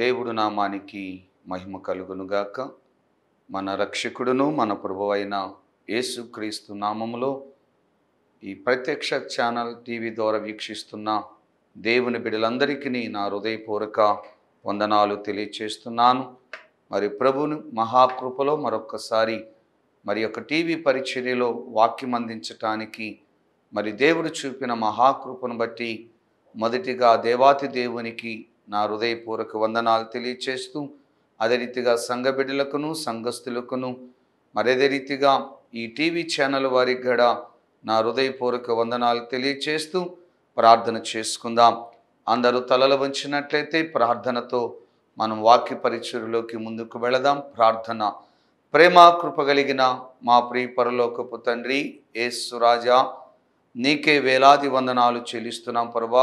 దేవుడు నామానికి మహిమ కలుగునుగాక మన రక్షకుడును మన ప్రభువైన యేసుక్రీస్తు నామములో ఈ ప్రత్యక్ష ఛానల్ టీవీ ద్వారా వీక్షిస్తున్న దేవుని బిడ్డలందరికీ నా హృదయపూర్వక వందనాలు తెలియచేస్తున్నాను మరి ప్రభుని మహాకృపలో మరొక్కసారి మరి యొక్క టీవీ పరిచర్యలో వాక్యం అందించటానికి మరి దేవుడు చూపిన మహాకృపను బట్టి మొదటిగా దేవాతి దేవునికి నా హృదయపూర్వక వందనాలు తెలియచేస్తూ అదే రీతిగా సంఘ బిడ్డలకును సంఘస్థులకును మరదే రీతిగా ఈ టీవీ ఛానల్ వారికి కూడా నా హృదయపూర్వక వందనాలు తెలియచేస్తూ ప్రార్థన చేసుకుందాం అందరూ తలలు వంచినట్లయితే ప్రార్థనతో మనం వాక్య పరిచయలోకి ముందుకు వెళదాం ప్రార్థన ప్రేమ కృప కలిగిన మా ప్రియ పరలోకపు తండ్రి ఏసురాజా నీకే వేలాది వందనాలు చెల్లిస్తున్నాం ప్రభా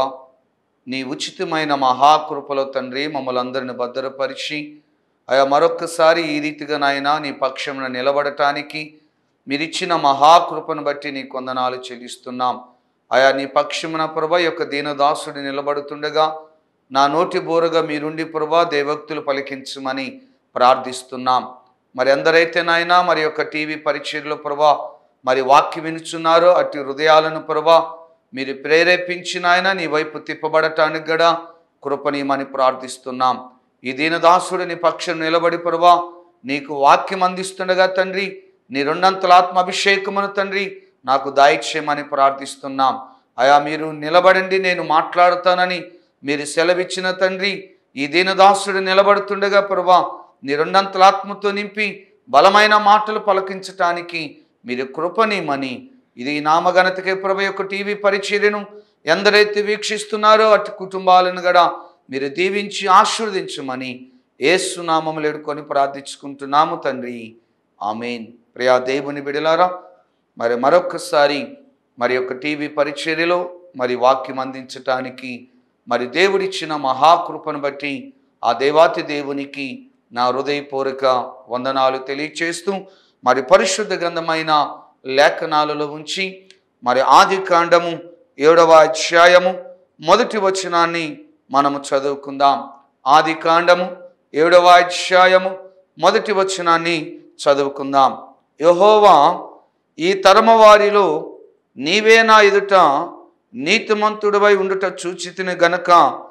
నీ ఉచితమైన మహాకృపలో తండ్రి మమ్మల్ని అందరిని భద్రపరిచి అయా మరొక్కసారి ఈ రీతిగా నాయన నీ పక్షమున నిలబడటానికి మీరిచ్చిన మహాకృపను బట్టి నీ కొందనాలు చెల్లిస్తున్నాం ఆయా నీ పక్షమున ప్రభ యొక్క దీనదాసుడు నిలబడుతుండగా నా నోటి బోరగా మీరుండి ప్రభా దేవక్తులు పలికించమని ప్రార్థిస్తున్నాం మరి ఎందరైతే నాయనా మరి యొక్క టీవీ పరిచయలో ప్రభా మరి వాక్యం వినుచున్నారో అటు హృదయాలను ప్రభా మీరు ప్రేరేపించిన ఆయన నీ వైపు తిప్పబడటానికి గడా కృపనీయమని ప్రార్థిస్తున్నాం ఈ దీనదాసుడు నీ పక్షం నిలబడి ప్రభా నీకు వాక్యం అందిస్తుండగా తండ్రి నీ రెండంతల ఆత్మ అభిషేకమును తండ్రి నాకు దాయిక్షేమని ప్రార్థిస్తున్నాం అయా మీరు నిలబడండి నేను మాట్లాడుతానని మీరు సెలవిచ్చిన తండ్రి ఈ దీనదాసుడు నిలబడుతుండగా ప్రభా నీ రెండంతల ఆత్మతో నింపి బలమైన మాటలు పలకించటానికి మీరు కృపనీమని ఇది ఈ నామఘనతకే ప్రభ యొక్క టీవీ పరిచర్యను ఎందరైతే వీక్షిస్తున్నారో అటు కుటుంబాలను కూడా మీరు దీవించి ఆశీర్వదించమని ఏసునామములు ఎడుకొని ప్రార్థించుకుంటున్నాము తండ్రి ఆమెన్ ప్రియా దేవుని బిడలారా మరి మరొకసారి మరి యొక్క టీవీ పరిచర్యలో మరి వాక్యం అందించటానికి మరి దేవుడిచ్చిన మహాకృపను బట్టి ఆ దేవాతి దేవునికి నా హృదయపూర్వక వందనాలు తెలియచేస్తూ మరి పరిశుద్ధ గ్రంథమైన లేఖనాలలో ఉంచి మరి ఆది కాండము ఏడవ అధ్యాయము మొదటి వచనాన్ని మనము చదువుకుందాం ఆది కాండము ఏడవ అధ్యాయము మొదటి వచనాన్ని చదువుకుందాం యహోవా ఈ తరమ వారిలో నీవే నా ఎదుట నీతిమంతుడివై ఉండుట చూచితిని గనక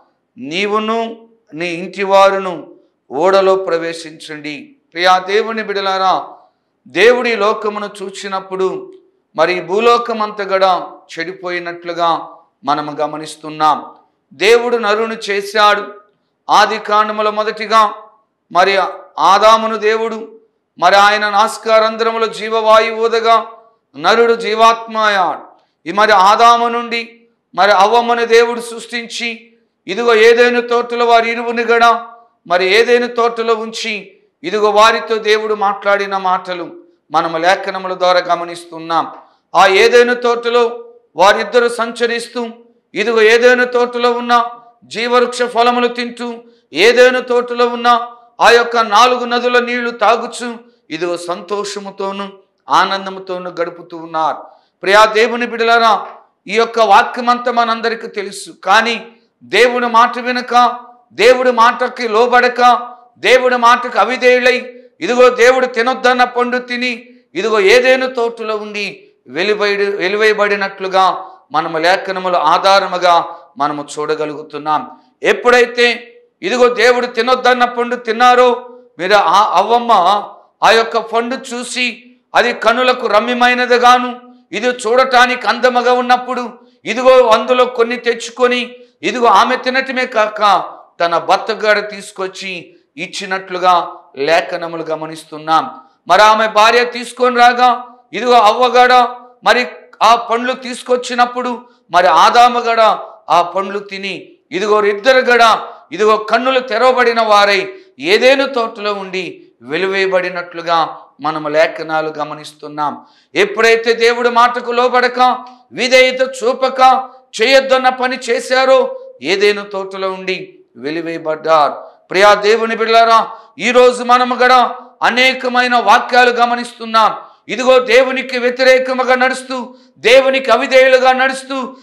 నీవును నీ ఇంటి వారును ఓడలో ప్రవేశించండి ప్రియా దేవుని బిడలారా దేవుడి లోకమును చూచినప్పుడు మరి భూలోకమంతగడ చెడిపోయినట్లుగా మనము గమనిస్తున్నాం దేవుడు నరుని చేశాడు ఆది కాండముల మొదటిగా మరి ఆదామును దేవుడు మరి ఆయన నాస్కారంధ్రముల జీవవాయువు ఊదగా నరుడు జీవాత్మయాడు ఈ మరి ఆదాము నుండి మరి అవ్వమ్మను దేవుడు సృష్టించి ఇదిగో ఏదైనా తోటలో వారి ఇరువుని గడ మరి ఏదైనా తోటలో ఉంచి ఇదిగో వారితో దేవుడు మాట్లాడిన మాటలు మనము లేఖనముల ద్వారా గమనిస్తున్నాం ఆ ఏదైనా తోటలో వారిద్దరు సంచరిస్తూ ఇదిగో ఏదైనా తోటలో ఉన్న జీవవృక్ష ఫలములు తింటూ ఏదైనా తోటలో ఉన్న ఆ యొక్క నాలుగు నదుల నీళ్లు తాగుచు ఇదిగో సంతోషముతోను ఆనందముతోను గడుపుతూ ఉన్నారు ప్రియా దేవుని బిడలారా ఈ యొక్క వాక్యమంతా మనందరికీ తెలుసు కానీ దేవుని మాట వినక దేవుడి మాటకి లోబడక దేవుడి మాటకు అవిధేయులై ఇదిగో దేవుడు తినొద్దన్న పండు తిని ఇదిగో ఏదేను తోటలో ఉండి వెలివైడి వెలివేయబడినట్లుగా మనము లేఖనముల ఆధారముగా మనము చూడగలుగుతున్నాం ఎప్పుడైతే ఇదిగో దేవుడు తినొద్దన్న పండు తిన్నారో మీరు ఆ అవ్వమ్మ ఆ యొక్క పండు చూసి అది కనులకు రమ్యమైనదిగాను ఇది చూడటానికి అందముగా ఉన్నప్పుడు ఇదిగో అందులో కొన్ని తెచ్చుకొని ఇదిగో ఆమె తినటమే కాక తన భర్తగాడ తీసుకొచ్చి ఇచ్చినట్లుగా లేఖనములు గమనిస్తున్నాం మరి ఆమె భార్య తీసుకొని రాగా ఇదిగో అవ్వగాడ మరి ఆ పండ్లు తీసుకొచ్చినప్పుడు మరి ఆదామగడ ఆ పండ్లు తిని ఇదిగో ఇద్దరు గడ ఇదిగో కన్నులు తెరవబడిన వారై ఏదేను తోటలో ఉండి వెలువేయబడినట్లుగా మనము లేఖనాలు గమనిస్తున్నాం ఎప్పుడైతే దేవుడి మాటకు లోబడక విధేయత చూపక చేయొద్దన్న పని చేశారో ఏదేను తోటలో ఉండి వెలివేయబడ్డారు ప్రియా దేవుని బిడ్డారా ఈరోజు మనము గడ అనేకమైన వాక్యాలు గమనిస్తున్నాం ఇదిగో దేవునికి వ్యతిరేకముగా నడుస్తూ దేవునికి అవిధేయులుగా నడుస్తూ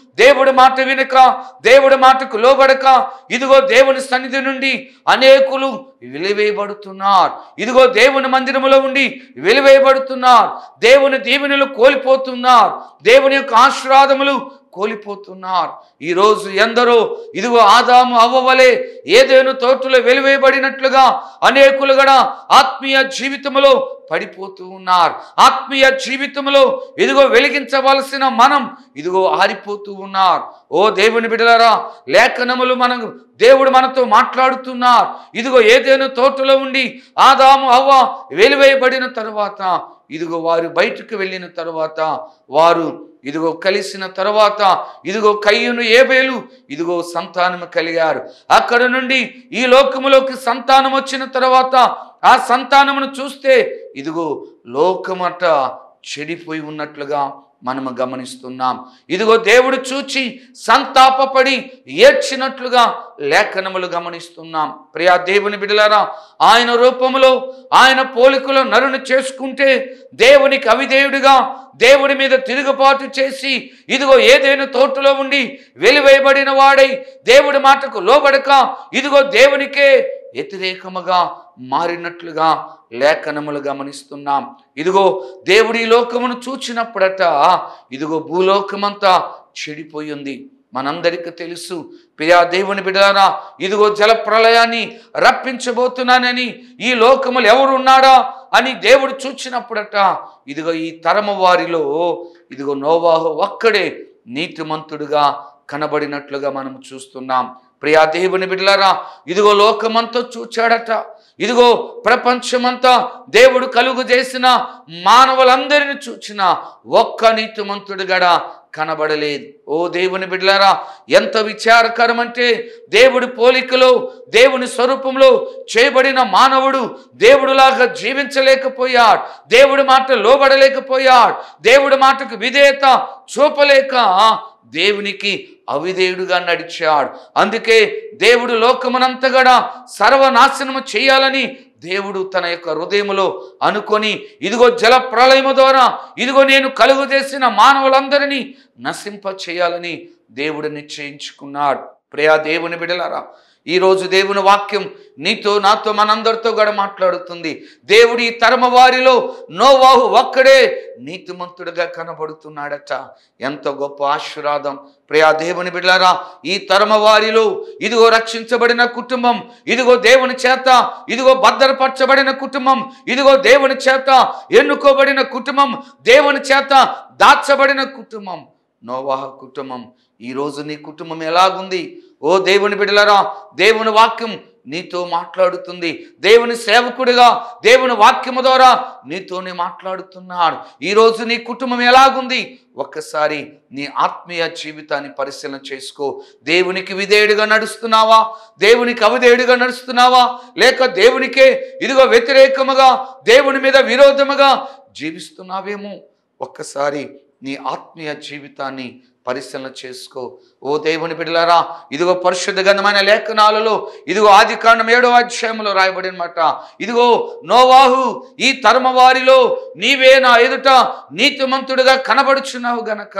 దేవుడి మాట వినక దేవుడి మాటకు లోబడక ఇదిగో దేవుని సన్నిధి నుండి అనేకులు వెలివేయబడుతున్నారు ఇదిగో దేవుని మందిరములో ఉండి వెలివేయబడుతున్నారు దేవుని దీవెనలు కోల్పోతున్నారు దేవుని యొక్క ఆశీర్వాదములు కోల్పోతున్నారు ఈరోజు ఎందరో ఇదిగో ఆదాము అవ్వవలే ఏదేను తోటలో వెలివేయబడినట్లుగా అనేకులు కూడా ఆత్మీయ జీవితంలో పడిపోతూ ఉన్నారు ఆత్మీయ జీవితంలో ఇదిగో వెలిగించవలసిన మనం ఇదిగో ఆరిపోతూ ఉన్నారు ఓ దేవుని బిడలారా లేఖనములు మనం దేవుడు మనతో మాట్లాడుతున్నారు ఇదిగో ఏదేను తోటలో ఉండి ఆదాము అవ్వ వెలివేయబడిన తర్వాత ఇదిగో వారు బయటకు వెళ్ళిన తర్వాత వారు ఇదిగో కలిసిన తర్వాత ఇదిగో కయ్యును ఏబేలు ఇదిగో సంతానము కలిగారు అక్కడ నుండి ఈ లోకములోకి సంతానం వచ్చిన తర్వాత ఆ సంతానమును చూస్తే ఇదిగో లోకమట చెడిపోయి ఉన్నట్లుగా మనము గమనిస్తున్నాం ఇదిగో దేవుడు చూచి సంతాపపడి ఏడ్చినట్లుగా లేఖనములు గమనిస్తున్నాం ప్రియా దేవుని బిడలారా ఆయన రూపములో ఆయన పోలికలో నరుని చేసుకుంటే దేవునికి అవిధేయుడిగా దేవుడి మీద తిరుగుబాటు చేసి ఇదిగో ఏదైనా తోటలో ఉండి వెలివేయబడిన వాడై దేవుడి మాటకు లోబడక ఇదిగో దేవునికే వ్యతిరేకముగా మారినట్లుగా లేఖనములు గమనిస్తున్నాం ఇదిగో దేవుడి లోకమును చూచినప్పుడట ఇదిగో భూలోకమంతా చెడిపోయింది మనందరికీ తెలుసు ప్రియా దేవుని బిడ్డారా ఇదిగో జల ప్రళయాన్ని రప్పించబోతున్నానని ఈ లోకములు ఎవరు ఉన్నాడా అని దేవుడు చూచినప్పుడట ఇదిగో ఈ తరము వారిలో ఇదిగో నోవాహు ఒక్కడే నీతిమంతుడుగా కనబడినట్లుగా మనం చూస్తున్నాం ప్రియా దేవుని బిడ్డలారా ఇదిగో లోకమంతా చూచాడట ఇదిగో ప్రపంచమంతా దేవుడు కలుగు చేసిన మానవులందరిని చూచిన ఒక్క నీతిమంతుడుగడా కనబడలేదు ఓ దేవుని బిడ్డలారా ఎంత విచారకరం అంటే దేవుడి పోలికలో దేవుని స్వరూపంలో చేయబడిన మానవుడు దేవుడులాగా జీవించలేకపోయాడు దేవుడి మాట లోబడలేకపోయాడు దేవుడి మాటకు విధేయత చూపలేక దేవునికి అవిధేయుడుగా నడిచాడు అందుకే దేవుడు లోకమునంతగడా సర్వనాశనము చేయాలని దేవుడు తన యొక్క హృదయములో అనుకొని ఇదిగో జల ప్రళయము ద్వారా ఇదిగో నేను కలుగు చేసిన మానవులందరినీ నశింప చేయాలని దేవుడు నిశ్చయించుకున్నాడు ప్రియా దేవుని బిడలారా ఈరోజు దేవుని వాక్యం నీతో నాతో మనందరితో కూడా మాట్లాడుతుంది దేవుడి ఈ తరమ వారిలో నోవాహు ఒక్కడే నీతిమంతుడిగా కనబడుతున్నాడట ఎంత గొప్ప ఆశీర్వాదం ప్రియా దేవుని బిడ్డారా ఈ తరమ వారిలో ఇదిగో రక్షించబడిన కుటుంబం ఇదిగో దేవుని చేత ఇదిగో భద్రపరచబడిన కుటుంబం ఇదిగో దేవుని చేత ఎన్నుకోబడిన కుటుంబం దేవుని చేత దాచబడిన కుటుంబం నోవాహ కుటుంబం ఈరోజు నీ కుటుంబం ఎలాగుంది ఓ దేవుని బిడ్డలారా దేవుని వాక్యం నీతో మాట్లాడుతుంది దేవుని సేవకుడిగా దేవుని వాక్యము ద్వారా నీతోనే మాట్లాడుతున్నాడు ఈరోజు నీ కుటుంబం ఎలాగుంది ఒక్కసారి నీ ఆత్మీయ జీవితాన్ని పరిశీలన చేసుకో దేవునికి విధేయుడిగా నడుస్తున్నావా దేవునికి అవిధేయుడిగా నడుస్తున్నావా లేక దేవునికే ఇదిగో వ్యతిరేకముగా దేవుని మీద విరోధముగా జీవిస్తున్నావేమో ఒక్కసారి నీ ఆత్మీయ జీవితాన్ని పరిశీలన చేసుకో ఓ దేవుని బిడ్డలారా ఇదిగో పరిశుద్ధ గంధమైన లేఖనాలలో ఇదిగో ఆది కాండం ఏడో అధ్యాయంలో రాయబడిన మాట ఇదిగో నోవాహు ఈ తరమ వారిలో నీవే నా ఎదుట నీతిమంతుడిగా కనబడుచున్నావు గనక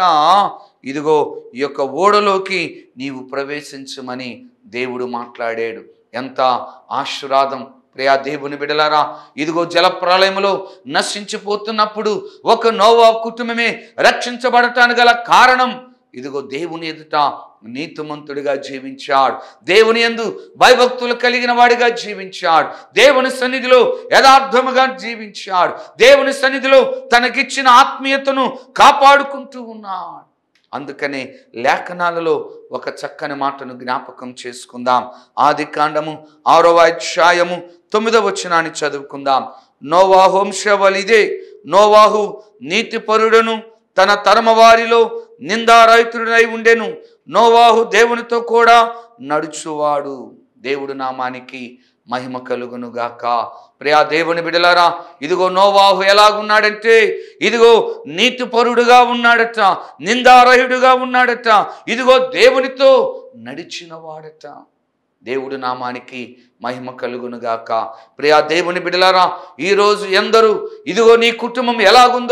ఇదిగో ఈ యొక్క ఓడలోకి నీవు ప్రవేశించమని దేవుడు మాట్లాడాడు ఎంత ఆశీర్వాదం ప్రియా దేవుని బిడలారా ఇదిగో జల ప్రళయములో నశించిపోతున్నప్పుడు ఒక నోవా కుటుంబమే రక్షించబడటానికి గల కారణం ఇదిగో దేవుని ఎదుట నీతిమంతుడిగా జీవించాడు దేవుని యందు భయభక్తులు కలిగిన వాడిగా జీవించాడు దేవుని సన్నిధిలో యథార్థముగా జీవించాడు దేవుని సన్నిధిలో తనకిచ్చిన ఆత్మీయతను కాపాడుకుంటూ ఉన్నాడు అందుకనే లేఖనాలలో ఒక చక్కని మాటను జ్ఞాపకం చేసుకుందాం ఆది కాండము ఆరవ అధ్యాయము తొమ్మిదవ వచనాన్ని చదువుకుందాం నోవాహు వంశవలిదే నోవాహు నీతిపరుడను తన తరమ వారిలో నిందారహితుడై ఉండెను నోవాహు దేవునితో కూడా నడుచువాడు దేవుడు నామానికి మహిమ కలుగును గాక ప్రియా దేవుని బిడలారా ఇదిగో నోవాహు ఎలాగున్నాడంటే ఇదిగో నీతిపరుడుగా ఉన్నాడట నిందారహిడుగా ఉన్నాడట ఇదిగో దేవునితో నడిచిన వాడట దేవుడు నామానికి మహిమ కలుగును గాక ప్రియా దేవుని బిడలారా ఈరోజు ఎందరూ ఇదిగో నీ కుటుంబం ఎలాగుందో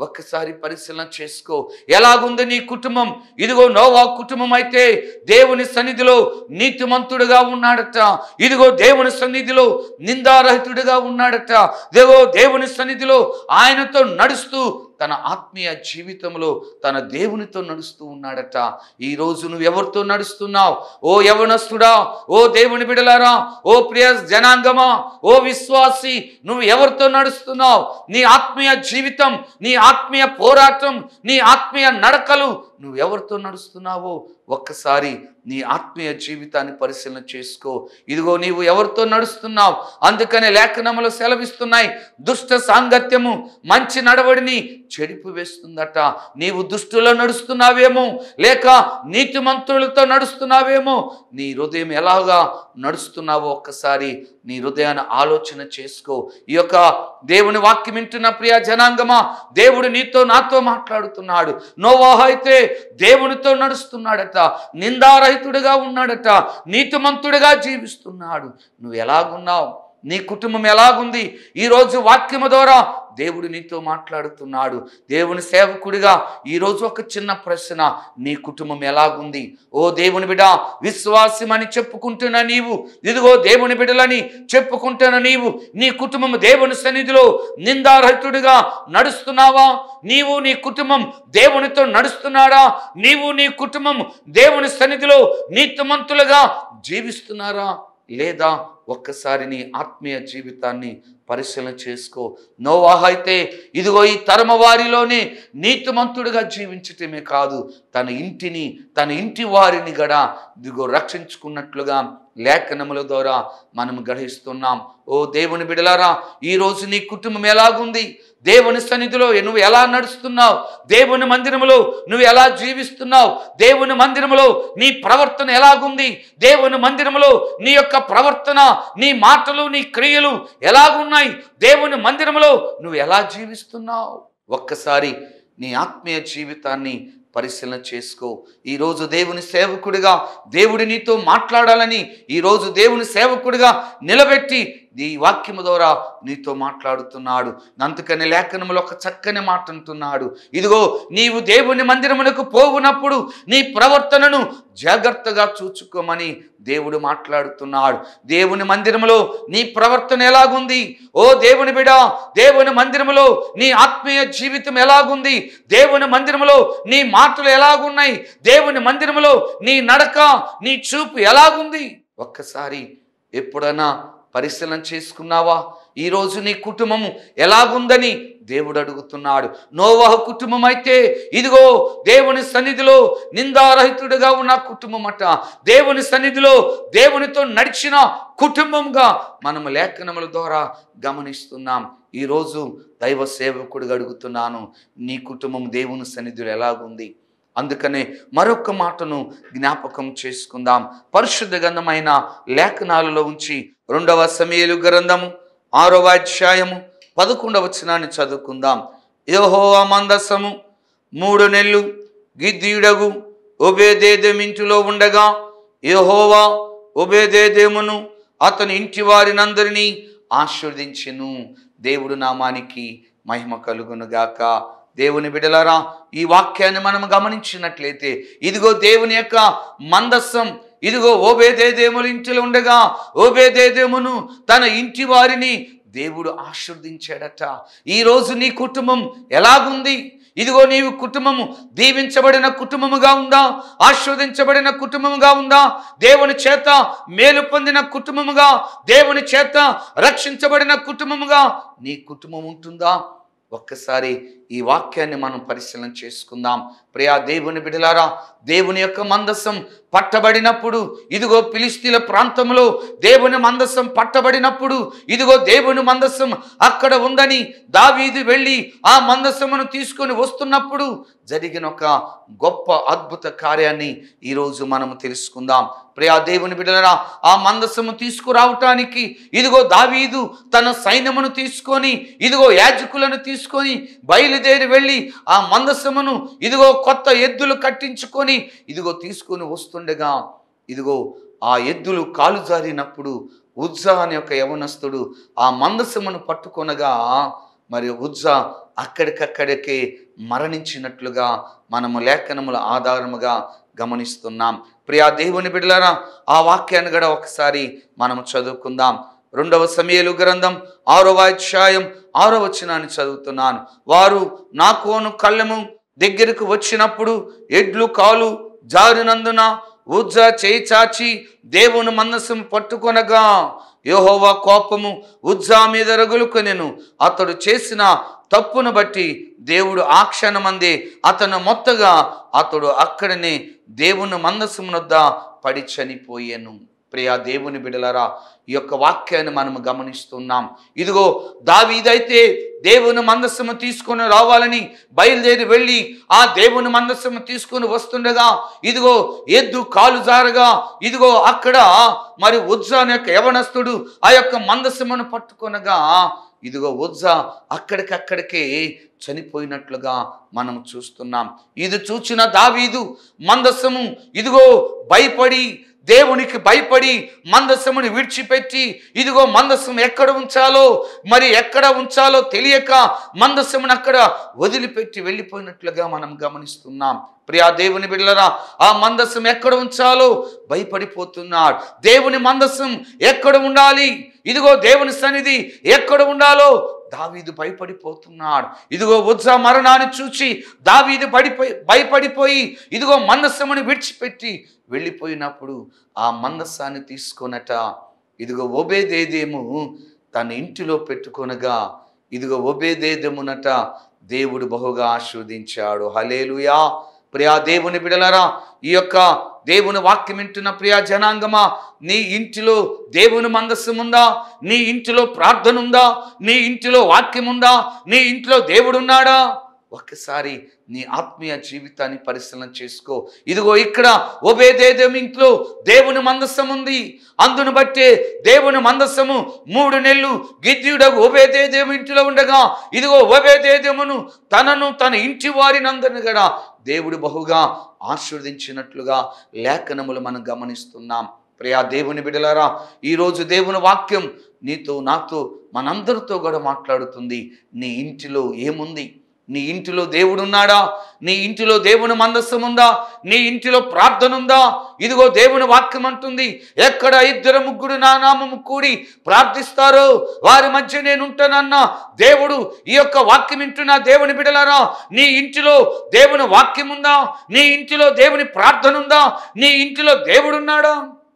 ఒక్కసారి పరిశీలన చేసుకో ఎలాగుంది నీ కుటుంబం ఇదిగో నోవా కుటుంబం అయితే దేవుని సన్నిధిలో నీతిమంతుడుగా ఉన్నాడట ఇదిగో దేవుని సన్నిధిలో నిందారహితుడిగా ఉన్నాడట దేవో దేవుని సన్నిధిలో ఆయనతో నడుస్తూ తన ఆత్మీయ జీవితంలో తన దేవునితో నడుస్తూ ఉన్నాడట ఈ రోజు నువ్వు ఎవరితో నడుస్తున్నావు ఓ యవనస్తుడా ఓ దేవుని బిడలారా ఓ ప్రియ జనాంగమా ఓ విశ్వాసి నువ్వు ఎవరితో నడుస్తున్నావు నీ ఆత్మీయ జీవితం నీ ఆత్మీయ పోరాటం నీ ఆత్మీయ నడకలు నువ్వు ఎవరితో నడుస్తున్నావో ఒక్కసారి నీ ఆత్మీయ జీవితాన్ని పరిశీలన చేసుకో ఇదిగో నీవు ఎవరితో నడుస్తున్నావు అందుకనే లేఖనములు సెలవిస్తున్నాయి దుష్ట సాంగత్యము మంచి నడవడిని చెడిపి వేస్తుందట నీవు దుష్టులో నడుస్తున్నావేమో లేక నీతిమంతులతో నడుస్తున్నావేమో నీ హృదయం ఎలాగా నడుస్తున్నావో ఒక్కసారి నీ హృదయాన్ని ఆలోచన చేసుకో ఈ యొక్క దేవుని వాక్యం వింటున్న ప్రియ జనాంగమా దేవుడు నీతో నాతో మాట్లాడుతున్నాడు నోవాహ అయితే దేవునితో నడుస్తున్నాడట నిందారహితుడిగా ఉన్నాడట నీతిమంతుడిగా జీవిస్తున్నాడు నువ్వు ఎలాగున్నావు నీ కుటుంబం ఎలాగుంది ఈరోజు వాక్యము ద్వారా దేవుడు నీతో మాట్లాడుతున్నాడు దేవుని సేవకుడిగా ఈరోజు ఒక చిన్న ప్రశ్న నీ కుటుంబం ఎలాగుంది ఓ దేవుని బిడ విశ్వాసమని చెప్పుకుంటున్న నీవు ఇదిగో దేవుని బిడలని చెప్పుకుంటున్న నీవు నీ కుటుంబం దేవుని సన్నిధిలో నిందారహితుడిగా నడుస్తున్నావా నీవు నీ కుటుంబం దేవునితో నడుస్తున్నాడా నీవు నీ కుటుంబం దేవుని సన్నిధిలో నీతిమంతులుగా జీవిస్తున్నారా లేదా ఒక్కసారి నీ ఆత్మీయ జీవితాన్ని పరిశీలన చేసుకో నోవాహ అయితే ఇదిగో ఈ తరమ వారిలోనే నీతిమంతుడిగా జీవించటమే కాదు తన ఇంటిని తన ఇంటి వారిని గడ ఇదిగో రక్షించుకున్నట్లుగా లేఖనముల ద్వారా మనం గ్రహిస్తున్నాం ఓ దేవుని బిడలారా ఈరోజు నీ కుటుంబం ఎలాగుంది దేవుని సన్నిధిలో నువ్వు ఎలా నడుస్తున్నావు దేవుని మందిరములో నువ్వు ఎలా జీవిస్తున్నావు దేవుని మందిరములో నీ ప్రవర్తన ఎలాగుంది దేవుని మందిరములో నీ యొక్క ప్రవర్తన నీ మాటలు నీ క్రియలు ఎలాగున్నాయి దేవుని మందిరములో నువ్వు ఎలా జీవిస్తున్నావు ఒక్కసారి నీ ఆత్మీయ జీవితాన్ని పరిశీలన చేసుకో ఈరోజు దేవుని సేవకుడిగా దేవుడి నీతో మాట్లాడాలని ఈరోజు దేవుని సేవకుడిగా నిలబెట్టి ఈ వాక్యము ద్వారా నీతో మాట్లాడుతున్నాడు అందుకని లేఖనములో ఒక చక్కని మాట అంటున్నాడు ఇదిగో నీవు దేవుని మందిరమునకు పోవునప్పుడు నీ ప్రవర్తనను జాగ్రత్తగా చూచుకోమని దేవుడు మాట్లాడుతున్నాడు దేవుని మందిరములో నీ ప్రవర్తన ఎలాగుంది ఓ దేవుని బిడ దేవుని మందిరములో నీ ఆత్మీయ జీవితం ఎలాగుంది దేవుని మందిరములో నీ మాటలు ఎలాగున్నాయి దేవుని మందిరములో నీ నడక నీ చూపు ఎలాగుంది ఒక్కసారి ఎప్పుడైనా పరిశీలన చేసుకున్నావా ఈరోజు నీ కుటుంబము ఎలాగుందని దేవుడు అడుగుతున్నాడు నోవాహ కుటుంబం అయితే ఇదిగో దేవుని సన్నిధిలో నిందారహితుడిగా ఉన్న కుటుంబం అట దేవుని సన్నిధిలో దేవునితో నడిచిన కుటుంబంగా మనము లేఖనముల ద్వారా గమనిస్తున్నాం ఈరోజు దైవ సేవకుడిగా అడుగుతున్నాను నీ కుటుంబం దేవుని సన్నిధిలో ఎలాగుంది అందుకనే మరొక మాటను జ్ఞాపకం చేసుకుందాం పరిశుద్ధ గంధమైన లేఖనాలలో ఉంచి రెండవ సమయలు గ్రంథము ఆరవ అధ్యాయము పదకొండవ వచనాన్ని చదువుకుందాం యెహోవా మందసము మూడు నెలలు గిద్దీడగు ఒబేదేదెమింటిలో ఉండగా యెహోవా ఒబేదేదేమును అతని ఇంటి వారినందరినీ ఆశీర్వదించెను దేవుడు నామానికి మహిమ కలుగునుగాక దేవుని బిడలారా ఈ వాక్యాన్ని మనం గమనించినట్లయితే ఇదిగో దేవుని యొక్క మందస్సం ఇదిగో ఓబేదేదేముల ఇంటిలో ఉండగా ఓబేదేదేమును తన ఇంటి వారిని దేవుడు ఆశీర్వదించాడట ఈరోజు నీ కుటుంబం ఎలాగుంది ఇదిగో నీవు కుటుంబము దీవించబడిన కుటుంబముగా ఉందా ఆశీర్వదించబడిన కుటుంబముగా ఉందా దేవుని చేత మేలు పొందిన కుటుంబముగా దేవుని చేత రక్షించబడిన కుటుంబముగా నీ కుటుంబం ఉంటుందా ఒక్కసారి ఈ వాక్యాన్ని మనం పరిశీలన చేసుకుందాం ప్రియా దేవుని బిడలారా దేవుని యొక్క మందస్సం పట్టబడినప్పుడు ఇదిగో పిలిస్తీల ప్రాంతంలో దేవుని మందస్సం పట్టబడినప్పుడు ఇదిగో దేవుని మందస్సం అక్కడ ఉందని దావీదు వెళ్ళి ఆ మందస్సమును తీసుకొని వస్తున్నప్పుడు జరిగిన ఒక గొప్ప అద్భుత కార్యాన్ని ఈరోజు మనము తెలుసుకుందాం ప్రియా దేవుని బిడ్డలరా ఆ మందస్సము తీసుకురావటానికి ఇదిగో దావీదు తన సైన్యమును తీసుకొని ఇదిగో యాజకులను తీసుకొని బయలుదేరి వెళ్ళి ఆ మందస్సమును ఇదిగో కొత్త ఎద్దులు కట్టించుకొని ఇదిగో తీసుకొని వస్తుండగా ఇదిగో ఆ ఎద్దులు కాలు జారినప్పుడు ఉజ్జా అనే ఒక యవనస్తుడు ఆ మందస్సమును పట్టుకొనగా మరి ఉజ్జా అక్కడికక్కడికే మరణించినట్లుగా మనము లేఖనముల ఆధారముగా గమనిస్తున్నాం ప్రియా దేవుని బిడ్డలారా ఆ వాక్యాన్ని కూడా ఒకసారి మనం చదువుకుందాం రెండవ సమయలు గ్రంథం ఆరవ అధ్యాయం ఆరో వచనాన్ని చదువుతున్నాను వారు నా కోను కళ్ళము దగ్గరకు వచ్చినప్పుడు ఎడ్లు కాలు జారినందున ఉజ్జ చేయి చాచి దేవుని మందసం పట్టుకొనగా యెహోవా కోపము ఉజ్జా మీద రగులుకొనెను అతడు చేసిన తప్పును బట్టి దేవుడు ఆ క్షణమందే అతను మొత్తగా అతడు అక్కడనే దేవుని మందసమునొద్ద పడి చనిపోయాను ప్రియా దేవుని బిడలరా ఈ యొక్క వాక్యాన్ని మనం గమనిస్తున్నాం ఇదిగో దావీదైతే దేవుని మందస్సము తీసుకొని రావాలని బయలుదేరి వెళ్ళి ఆ దేవుని మందస్సము తీసుకొని వస్తుండగా ఇదిగో ఎద్దు కాలు జారగా ఇదిగో అక్కడ మరి ఉజ్జాన్ యొక్క యవనస్తుడు ఆ యొక్క మందస్సమును పట్టుకొనగా ఇదిగో ఉజ్జ అక్కడికక్కడికే చనిపోయినట్లుగా మనం చూస్తున్నాం ఇది చూచిన దావీదు మందస్సము ఇదిగో భయపడి దేవునికి భయపడి మందస్సముని విడిచిపెట్టి ఇదిగో మందస్సం ఎక్కడ ఉంచాలో మరి ఎక్కడ ఉంచాలో తెలియక మందస్సమును అక్కడ వదిలిపెట్టి వెళ్ళిపోయినట్లుగా మనం గమనిస్తున్నాం ప్రియా దేవుని బిడ్డలరా ఆ మందస్సం ఎక్కడ ఉంచాలో భయపడిపోతున్నాడు దేవుని మందస్సం ఎక్కడ ఉండాలి ఇదిగో దేవుని సన్నిధి ఎక్కడ ఉండాలో దావీదు భయపడిపోతున్నాడు ఇదిగో ఉజ్జా మరణాన్ని చూచి దావీదు పడిపోయి భయపడిపోయి ఇదిగో మందస్సముని విడిచిపెట్టి వెళ్ళిపోయినప్పుడు ఆ మందస్సాన్ని తీసుకొనట ఇదిగో ఒబేదేదేము తన ఇంటిలో పెట్టుకొనగా ఇదిగో ఒబేదేదమునట దేవుడు బహుగా ఆస్వాదించాడు హలేలుయా ప్రియా దేవుని బిడలరా ఈ యొక్క దేవుని వాక్యం వింటున్న ప్రియా జనాంగమా నీ ఇంటిలో దేవుని మందస్సం ఉందా నీ ఇంటిలో ప్రార్థన ఉందా నీ ఇంటిలో వాక్యం ఉందా నీ ఇంట్లో దేవుడు ఉన్నాడా ఒక్కసారి నీ ఆత్మీయ జీవితాన్ని పరిశీలన చేసుకో ఇదిగో ఇక్కడ ఒబేదేదం ఇంట్లో దేవుని మందస్సం ఉంది అందును బట్టే దేవుని మందస్సము మూడు నెలలు గిద్యుడకు ఒబేదేదేము ఇంటిలో ఉండగా ఇదిగో ఒబేదేదమును తనను తన ఇంటి వారినందరిని కూడా దేవుడు బహుగా ఆశీర్వదించినట్లుగా లేఖనములు మనం గమనిస్తున్నాం ప్రియా దేవుని బిడలారా ఈరోజు దేవుని వాక్యం నీతో నాతో మనందరితో కూడా మాట్లాడుతుంది నీ ఇంటిలో ఏముంది నీ ఇంటిలో దేవుడు ఉన్నాడా నీ ఇంటిలో దేవుని మందస్సం ఉందా నీ ఇంటిలో ప్రార్థన ఉందా ఇదిగో దేవుని వాక్యం అంటుంది ఎక్కడ ఇద్దరు ముగ్గురు నా నామము కూడి ప్రార్థిస్తారో వారి మధ్య నేను ఉంటానన్న దేవుడు ఈ యొక్క వాక్యం వింటున్న దేవుని బిడలారా నీ ఇంటిలో దేవుని వాక్యం ఉందా నీ ఇంటిలో దేవుని ప్రార్థన ఉందా నీ ఇంటిలో దేవుడు ఉన్నాడా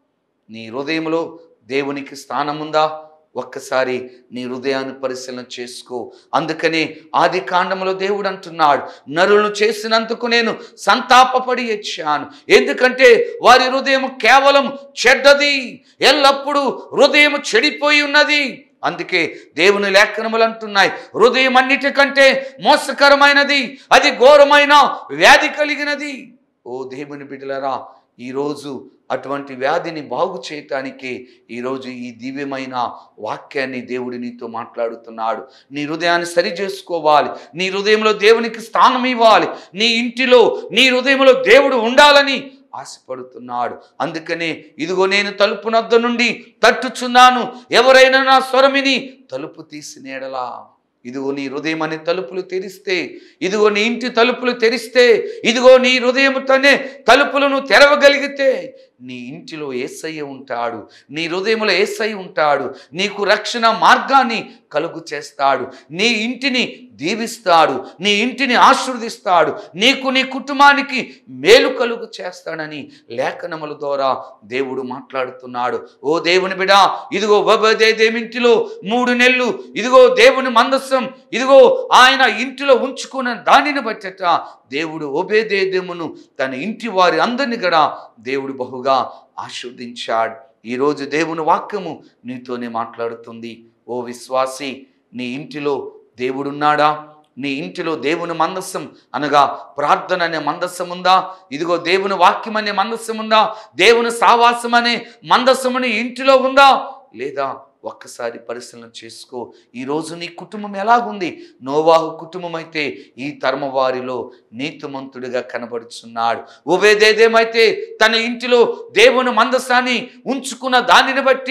నీ హృదయంలో దేవునికి స్థానం ఉందా ఒక్కసారి నీ హృదయాన్ని పరిశీలన చేసుకో అందుకని ఆది కాండములో దేవుడు అంటున్నాడు నరులను చేసినందుకు నేను సంతాపపడి వచ్చాను ఎందుకంటే వారి హృదయం కేవలం చెడ్డది ఎల్లప్పుడూ హృదయం చెడిపోయి ఉన్నది అందుకే దేవుని లేఖనములు అంటున్నాయి హృదయం అన్నిటికంటే మోసకరమైనది అది ఘోరమైన వ్యాధి కలిగినది ఓ దేవుని బిడ్డలరా ఈరోజు అటువంటి వ్యాధిని బాగు చేయటానికి ఈరోజు ఈ దివ్యమైన వాక్యాన్ని దేవుడు నీతో మాట్లాడుతున్నాడు నీ హృదయాన్ని సరి చేసుకోవాలి నీ హృదయంలో దేవునికి స్థానం ఇవ్వాలి నీ ఇంటిలో నీ హృదయంలో దేవుడు ఉండాలని ఆశపడుతున్నాడు అందుకనే ఇదిగో నేను తలుపు నద్ద నుండి తట్టుచున్నాను ఎవరైనా నా స్వరమిని తలుపు తీసి నేడలా ఇదిగో నీ హృదయం అనే తలుపులు తెరిస్తే ఇదిగో నీ ఇంటి తలుపులు తెరిస్తే ఇదిగో నీ హృదయముతోనే తలుపులను తెరవగలిగితే నీ ఇంటిలో ఏసయ్య ఉంటాడు నీ హృదయంలో ఏసయ్య ఉంటాడు నీకు రక్షణ మార్గాన్ని కలుగు చేస్తాడు నీ ఇంటిని దీవిస్తాడు నీ ఇంటిని ఆశీర్వదిస్తాడు నీకు నీ కుటుంబానికి మేలు కలుగు చేస్తాడని లేఖనముల ద్వారా దేవుడు మాట్లాడుతున్నాడు ఓ దేవుని బిడా ఇదిగో దేమింటిలో మూడు నెలలు ఇదిగో దేవుని మందస్సం ఇదిగో ఆయన ఇంటిలో ఉంచుకున్న దానిని బట్టట దేవుడు ఒబేదేదమును తన ఇంటి వారి అందరిని కూడా దేవుడు బహుగా ఆశీర్వదించాడు ఈరోజు దేవుని వాక్యము నీతోనే మాట్లాడుతుంది ఓ విశ్వాసి నీ ఇంటిలో దేవుడున్నాడా నీ ఇంటిలో దేవుని మందస్సం అనగా ప్రార్థన అనే మందస్సం ఉందా ఇదిగో దేవుని వాక్యం అనే మందస్సం ఉందా దేవుని సావాసం అనే మందస్సము నీ ఇంటిలో ఉందా లేదా ఒక్కసారి పరిశీలన చేసుకో ఈరోజు నీ కుటుంబం ఎలాగుంది నోవాహు కుటుంబం అయితే ఈ తరమ వారిలో నీతిమంతుడిగా కనబడుచున్నాడు ఉభయదేదేమైతే తన ఇంటిలో దేవుని మందసాన్ని ఉంచుకున్న దానిని బట్టి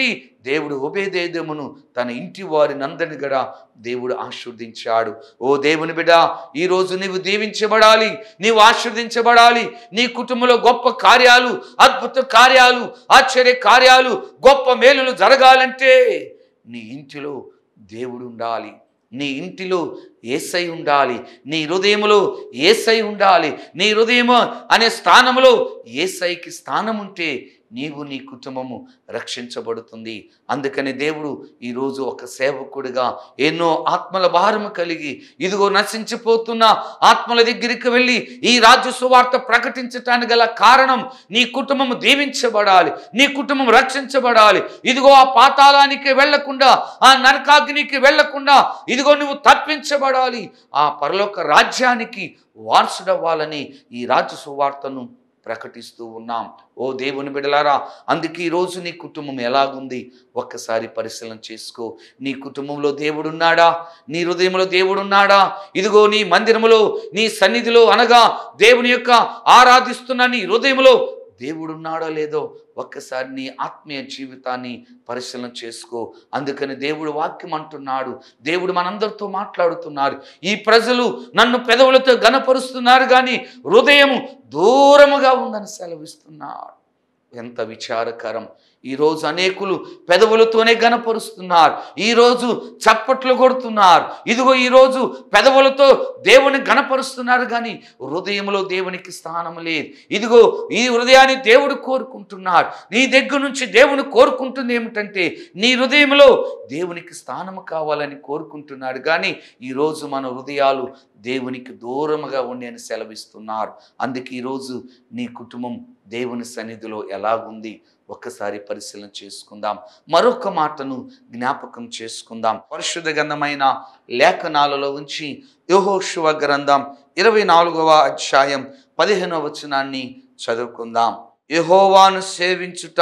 దేవుడు ఒబేదేదమును తన ఇంటి వారిని అందరిని కూడా దేవుడు ఆశీర్వదించాడు ఓ దేవుని బిడ్డ ఈరోజు నీవు దీవించబడాలి నీవు ఆశీర్వదించబడాలి నీ కుటుంబంలో గొప్ప కార్యాలు అద్భుత కార్యాలు ఆశ్చర్య కార్యాలు గొప్ప మేలులు జరగాలంటే నీ ఇంటిలో దేవుడు ఉండాలి నీ ఇంటిలో ఏసై ఉండాలి నీ హృదయములో ఏసై ఉండాలి నీ హృదయం అనే స్థానంలో ఏసైకి స్థానం ఉంటే నీవు నీ కుటుంబము రక్షించబడుతుంది అందుకని దేవుడు ఈరోజు ఒక సేవకుడిగా ఎన్నో ఆత్మల భారము కలిగి ఇదిగో నశించిపోతున్న ఆత్మల దగ్గరికి వెళ్ళి ఈ రాజ్య సువార్త ప్రకటించటానికి గల కారణం నీ కుటుంబం దీవించబడాలి నీ కుటుంబం రక్షించబడాలి ఇదిగో ఆ పాతాళానికి వెళ్లకుండా ఆ నరకాగ్నికి వెళ్లకుండా ఇదిగో నువ్వు తప్పించబడాలి ఆ పరలోక రాజ్యానికి వారసుడవ్వాలని ఈ రాజ్య సువార్తను ప్రకటిస్తూ ఉన్నాం ఓ దేవుని బిడలారా అందుకే ఈరోజు నీ కుటుంబం ఎలాగుంది ఒక్కసారి పరిశీలన చేసుకో నీ కుటుంబంలో దేవుడున్నాడా నీ హృదయంలో దేవుడున్నాడా ఇదిగో నీ మందిరములో నీ సన్నిధిలో అనగా దేవుని యొక్క ఆరాధిస్తున్న నీ హృదయంలో దేవుడున్నాడో లేదో ఒక్కసారి నీ ఆత్మీయ జీవితాన్ని పరిశీలన చేసుకో అందుకని దేవుడు వాక్యం అంటున్నాడు దేవుడు మనందరితో మాట్లాడుతున్నారు ఈ ప్రజలు నన్ను పెదవులతో గనపరుస్తున్నారు కానీ హృదయము దూరముగా ఉందని సెలవిస్తున్నాడు ఎంత విచారకరం ఈరోజు అనేకులు పెదవులతోనే గనపరుస్తున్నారు ఈరోజు చప్పట్లు కొడుతున్నారు ఇదిగో ఈరోజు పెదవులతో దేవుని గనపరుస్తున్నారు కానీ హృదయంలో దేవునికి స్థానం లేదు ఇదిగో ఈ హృదయాన్ని దేవుడు కోరుకుంటున్నాడు నీ దగ్గర నుంచి దేవుని కోరుకుంటుంది ఏమిటంటే నీ హృదయంలో దేవునికి స్థానం కావాలని కోరుకుంటున్నాడు కానీ ఈరోజు మన హృదయాలు దేవునికి దూరముగా ఉండి అని సెలవిస్తున్నారు అందుకే ఈరోజు నీ కుటుంబం దేవుని సన్నిధిలో ఎలాగుంది ఒక్కసారి పరిశీలన చేసుకుందాం మరొక మాటను జ్ఞాపకం చేసుకుందాం పరిశుద్ధ గంధమైన లేఖనాలలో ఉంచి యోహోశువ గ్రంథం ఇరవై నాలుగవ అధ్యాయం పదిహేనవ వచనాన్ని చదువుకుందాం యహోవాను సేవించుట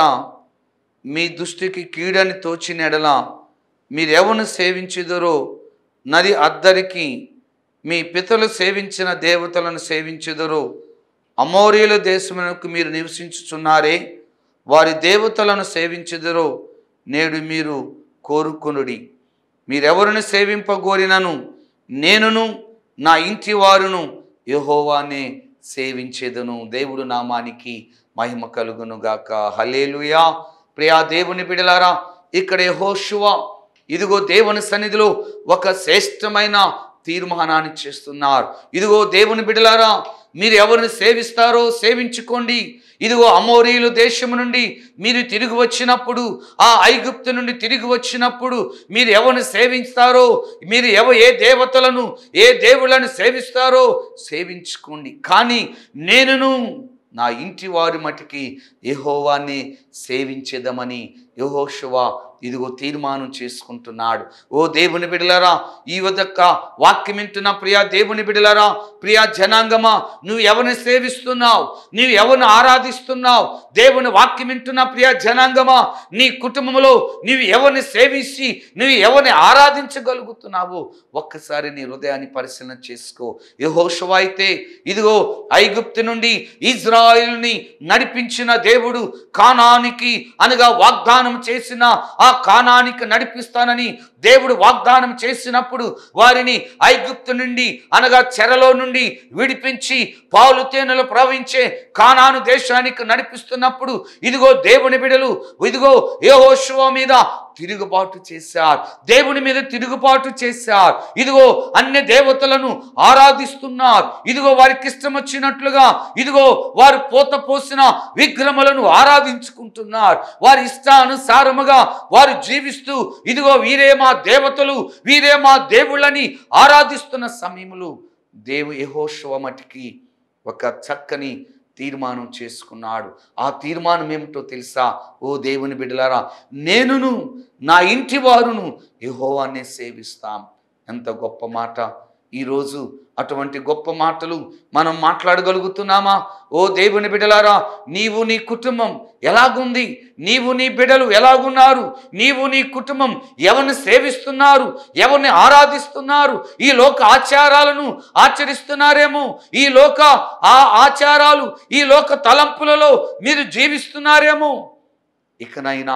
మీ దృష్టికి కీడని తోచినెడల మీరెవను సేవించుదరో నది అద్దరికి మీ పితలు సేవించిన దేవతలను సేవించుదరో అమోరీల దేశమునకు మీరు నివసించుచున్నారే వారి దేవతలను సేవించుదరో నేడు మీరు కోరుకొనుడి మీరెవరిని సేవింపగోరినను నేనును నా ఇంటి వారును యహోవానే సేవించేదను దేవుడు నామానికి మహిమ కలుగును గాక హలేలుయా ప్రియా దేవుని బిడలారా ఇక్కడ యెహోషువ ఇదిగో దేవుని సన్నిధిలో ఒక శ్రేష్టమైన తీర్మానాన్ని చేస్తున్నారు ఇదిగో దేవుని బిడలారా మీరు ఎవరిని సేవిస్తారో సేవించుకోండి ఇదిగో అమోరీలు దేశము నుండి మీరు తిరిగి వచ్చినప్పుడు ఆ ఐగుప్తు నుండి తిరిగి వచ్చినప్పుడు మీరు ఎవరిని సేవిస్తారో మీరు ఎవ ఏ దేవతలను ఏ దేవుళ్ళను సేవిస్తారో సేవించుకోండి కానీ నేనును నా ఇంటి వారి మటుకి యెహోవాన్ని సేవించేదమని యెహోషువ ఇదిగో తీర్మానం చేసుకుంటున్నాడు ఓ దేవుని బిడలరా ఈ వదక్క వాక్యం వింటున్న ప్రియా దేవుని బిడలరా ప్రియా జనాంగమా నువ్వు ఎవరిని సేవిస్తున్నావు నీవు ఎవరిని ఆరాధిస్తున్నావు దేవుని వాక్యం వింటున్న ప్రియా జనాంగమా నీ కుటుంబంలో నీవు ఎవరిని సేవించి నువ్వు ఎవరిని ఆరాధించగలుగుతున్నావు ఒక్కసారి నీ హృదయాన్ని పరిశీలన చేసుకో యెహోషువ అయితే ఇదిగో ఐగుప్తు నుండి ఇజ్రాయిల్ని నడిపించిన దేవుడు కానానికి అనగా వాగ్దానం చేసిన ఆ కానానికి నడిపిస్తానని దేవుడు వాగ్దానం చేసినప్పుడు వారిని ఐగుప్తు నుండి అనగా చెరలో నుండి విడిపించి పాలు తేనెలు ప్రవహించే కానాను దేశానికి నడిపిస్తున్నప్పుడు ఇదిగో దేవుని బిడలు ఇదిగో యెహోషువ మీద తిరుగుబాటు చేశారు దేవుని మీద తిరుగుబాటు చేశారు ఇదిగో అన్య దేవతలను ఆరాధిస్తున్నారు ఇదిగో వారికి ఇష్టం వచ్చినట్లుగా ఇదిగో వారు పోత పోసిన విగ్రహములను ఆరాధించుకుంటున్నారు వారి ఇష్టానుసారముగా వారు జీవిస్తూ ఇదిగో వీరే మా దేవతలు వీరే మా దేవుళ్ళని ఆరాధిస్తున్న సమయంలో దేవు యెహోషువ మటికి ఒక చక్కని తీర్మానం చేసుకున్నాడు ఆ తీర్మానం ఏమిటో తెలుసా ఓ దేవుని బిడ్డలారా నేనును నా ఇంటి వారును యెహోవానే సేవిస్తాం ఎంత గొప్ప మాట ఈరోజు అటువంటి గొప్ప మాటలు మనం మాట్లాడగలుగుతున్నామా ఓ దేవుని బిడలారా నీవు నీ కుటుంబం ఎలాగుంది నీవు నీ బిడలు ఎలాగున్నారు నీవు నీ కుటుంబం ఎవరిని సేవిస్తున్నారు ఎవరిని ఆరాధిస్తున్నారు ఈ లోక ఆచారాలను ఆచరిస్తున్నారేమో ఈ లోక ఆ ఆచారాలు ఈ లోక తలంపులలో మీరు జీవిస్తున్నారేమో ఇకనైనా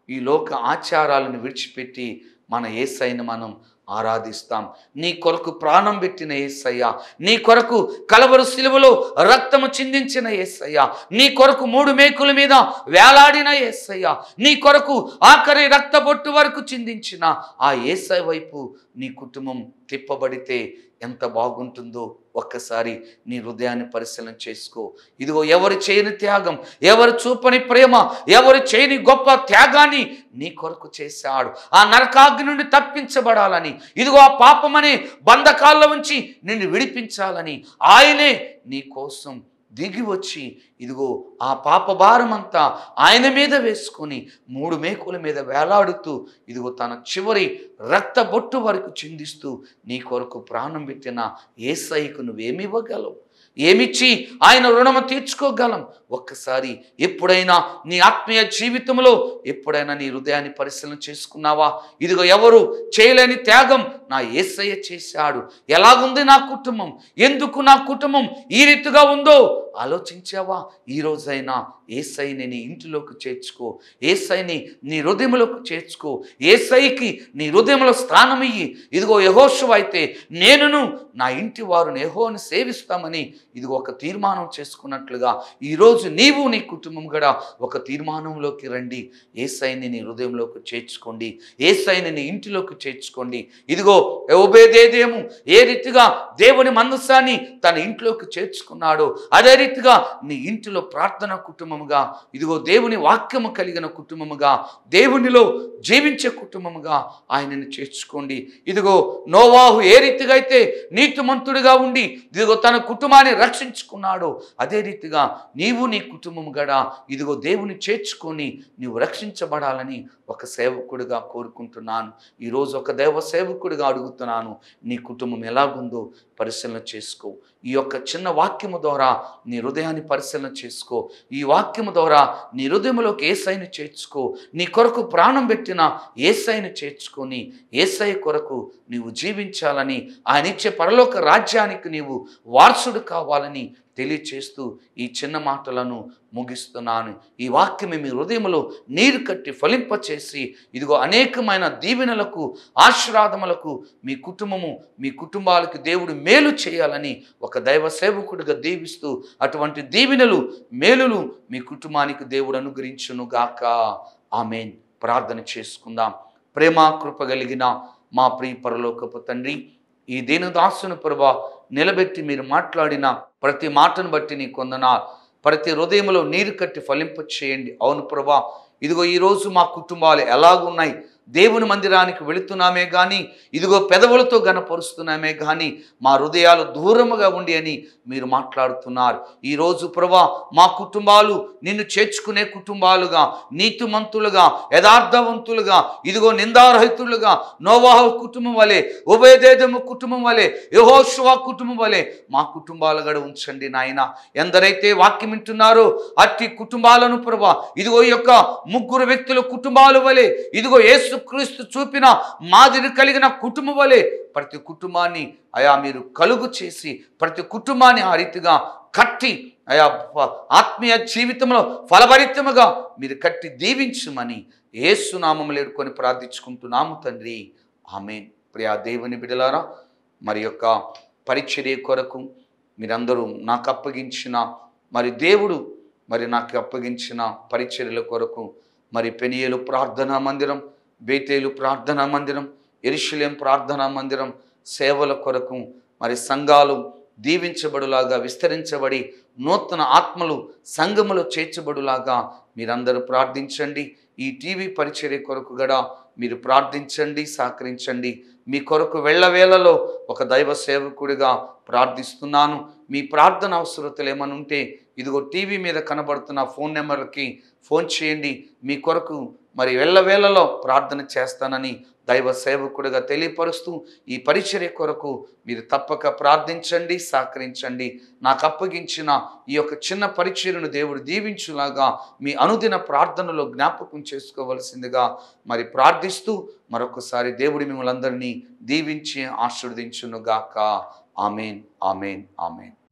ఈ లోక ఆచారాలను విడిచిపెట్టి మన ఏసైని మనం ఆరాధిస్తాం నీ కొరకు ప్రాణం పెట్టిన ఏసయ్య నీ కొరకు కలవరు సిలువలో రక్తము చిందించిన ఏసయ్య నీ కొరకు మూడు మేకుల మీద వేలాడిన ఏసయ్య నీ కొరకు ఆఖరి రక్తబొట్టు వరకు చిందించిన ఆ ఏసై వైపు నీ కుటుంబం తిప్పబడితే ఎంత బాగుంటుందో ఒక్కసారి నీ హృదయాన్ని పరిశీలన చేసుకో ఇదిగో ఎవరు చేయని త్యాగం ఎవరు చూపని ప్రేమ ఎవరు చేయని గొప్ప త్యాగాన్ని నీ కొరకు చేశాడు ఆ నరకాగ్ని నుండి తప్పించబడాలని ఇదిగో ఆ పాపమనే బంధకాల్లో ఉంచి నిన్ను విడిపించాలని ఆయనే నీ కోసం దిగి వచ్చి ఇదిగో ఆ పాప భారమంతా ఆయన మీద వేసుకొని మూడు మేకుల మీద వేలాడుతూ ఇదిగో తన చివరి రక్త బొట్టు వరకు చిందిస్తూ నీ కొరకు ప్రాణం పెట్టిన ఏసైకు నువ్వేమివ్వగలవు ఏమిచ్చి ఆయన రుణము తీర్చుకోగలం ఒక్కసారి ఎప్పుడైనా నీ ఆత్మీయ జీవితంలో ఎప్పుడైనా నీ హృదయాన్ని పరిశీలన చేసుకున్నావా ఇదిగో ఎవరు చేయలేని త్యాగం నా ఏసయ్య చేశాడు ఎలాగుంది నా కుటుంబం ఎందుకు నా కుటుంబం ఈ రీతిగా ఉందో ఆలోచించావా ఈ రోజైనా ఏసైని నీ ఇంటిలోకి చేర్చుకో ఏసైని నీ హృదయంలోకి చేర్చుకో ఏసైకి నీ హృదయంలో స్థానం ఇయ్యి ఇదిగో యహోషువ అయితే నేనును నా ఇంటి వారు యెహోవాను సేవిస్తామని ఇదిగో ఒక తీర్మానం చేసుకున్నట్లుగా ఈరోజు నీవు నీ కుటుంబం కూడా ఒక తీర్మానంలోకి రండి ఏసైని నీ హృదయంలోకి చేర్చుకోండి ఏసైని నీ ఇంటిలోకి చేర్చుకోండి ఇదిగో ఓబేదేదేము ఏ రీతిగా దేవుని మందసాన్ని తన ఇంట్లోకి చేర్చుకున్నాడో అదే రీతిగా నీ ఇంటిలో ప్రార్థన కుటుంబముగా ఇదిగో దేవుని వాక్యము కలిగిన కుటుంబముగా దేవునిలో జీవించే కుటుంబముగా ఆయనను చేర్చుకోండి ఇదిగో నోవాహు ఏ రీతిగా అయితే నీతిమంతుడిగా ఉండి ఇదిగో తన కుటుంబాన్ని రక్షించుకున్నాడో అదే రీతిగా నీవు నీ కుటుంబం గడా ఇదిగో దేవుని చేర్చుకొని నీవు రక్షించబడాలని ఒక సేవకుడిగా కోరుకుంటున్నాను ఈరోజు ఒక దైవ సేవకుడిగా అడుగుతున్నాను నీ కుటుంబం ఎలాగుందో పరిశీలన చేసుకో ఈ యొక్క చిన్న వాక్యము ద్వారా నీ హృదయాన్ని పరిశీలన చేసుకో ఈ వాక్యము ద్వారా నీ హృదయంలోకి ఏసైని చేర్చుకో నీ కొరకు ప్రాణం పెట్టిన ఏసైని చేర్చుకొని ఏసై కొరకు నీవు జీవించాలని ఆయన ఇచ్చే పరలోక రాజ్యానికి నీవు వారసుడు కావాలని తెలియచేస్తూ ఈ చిన్న మాటలను ముగిస్తున్నాను ఈ వాక్యమే మీ హృదయంలో నీరు కట్టి ఫలింపచేసి ఇదిగో అనేకమైన దీవెనలకు ఆశీర్వాదములకు మీ కుటుంబము మీ కుటుంబాలకు దేవుడు మేలు చేయాలని ఒక దైవ సేవకుడిగా దీవిస్తూ అటువంటి దీవెనలు మేలులు మీ కుటుంబానికి దేవుడు అనుగ్రహించును గాక ఆమెన్ ప్రార్థన చేసుకుందాం ప్రేమ కృప కలిగిన మా ప్రియ పరలోకపు తండ్రి ఈ దీనదాసును ప్రభా నిలబెట్టి మీరు మాట్లాడిన ప్రతి మాటను బట్టి నీ కొందనా ప్రతి హృదయంలో నీరు కట్టి ఫలింప చేయండి అవును ప్రభా ఇదిగో ఈరోజు మా కుటుంబాలు ఎలాగున్నాయి దేవుని మందిరానికి వెళుతున్నామే కానీ ఇదిగో పెదవులతో గనపరుస్తున్నామే కానీ మా హృదయాలు దూరముగా ఉండి అని మీరు మాట్లాడుతున్నారు ఈరోజు ప్రభా మా కుటుంబాలు నిన్ను చేర్చుకునే కుటుంబాలుగా నీతిమంతులుగా యథార్థవంతులుగా ఇదిగో నిందారహితులుగా నోవాహ కుటుంబం వలె ఉభయదేదము కుటుంబం వలె యహోశువా కుటుంబం వలె మా కుటుంబాలు గడ ఉంచండి నాయన ఎందరైతే వాక్యం వింటున్నారో అట్టి కుటుంబాలను ప్రభా ఇదిగో ఈ యొక్క ముగ్గురు వ్యక్తుల కుటుంబాలు వలె ఇదిగో యేసుక్రీస్తు చూపిన మాదిరి కలిగిన కుటుంబం వలె ప్రతి కుటుంబాన్ని అయా మీరు కలుగు చేసి ప్రతి కుటుంబాన్ని ఆ రీతిగా కట్టి అయా ప- ఆత్మీయ జీవితంలో ఫలభరితముగా మీరు కట్టి దీవించుమని ఏసునామములు ఎడుకొని ప్రార్థించుకుంటున్నాము తండ్రి ఆమెన్ ప్రియా దేవుని బిడలారా మరి యొక్క పరిచర్య కొరకు మీరందరూ నాకు అప్పగించిన మరి దేవుడు మరి నాకు అప్పగించిన పరిచర్యల కొరకు మరి పెనియేలు ప్రార్థనా మందిరం బేతేలు ప్రార్థనా మందిరం ఎరిశలేం ప్రార్థనా మందిరం సేవల కొరకు మరి సంఘాలు దీవించబడులాగా విస్తరించబడి నూతన ఆత్మలు సంఘములో చేర్చబడులాగా మీరందరూ ప్రార్థించండి ఈ టీవీ పరిచర్య కొరకు కూడా మీరు ప్రార్థించండి సహకరించండి మీ కొరకు వెళ్ళవేళలో ఒక దైవ సేవకుడిగా ప్రార్థిస్తున్నాను మీ ప్రార్థన అవసరతలు ఏమైనా ఉంటే ఇదిగో టీవీ మీద కనబడుతున్న ఫోన్ నెంబర్కి ఫోన్ చేయండి మీ కొరకు మరి వెళ్ళవేళలో ప్రార్థన చేస్తానని దైవ సేవకుడిగా తెలియపరుస్తూ ఈ పరిచర్య కొరకు మీరు తప్పక ప్రార్థించండి సహకరించండి నాకు అప్పగించిన ఈ యొక్క చిన్న పరిచర్యను దేవుడు దీవించులాగా మీ అనుదిన ప్రార్థనలో జ్ఞాపకం చేసుకోవలసిందిగా మరి ప్రార్థిస్తూ మరొకసారి దేవుడి మిమ్మల్ని అందరినీ దీవించి ఆశీర్వదించునుగాక ఆమెన్ ఆమెన్ ఆమెన్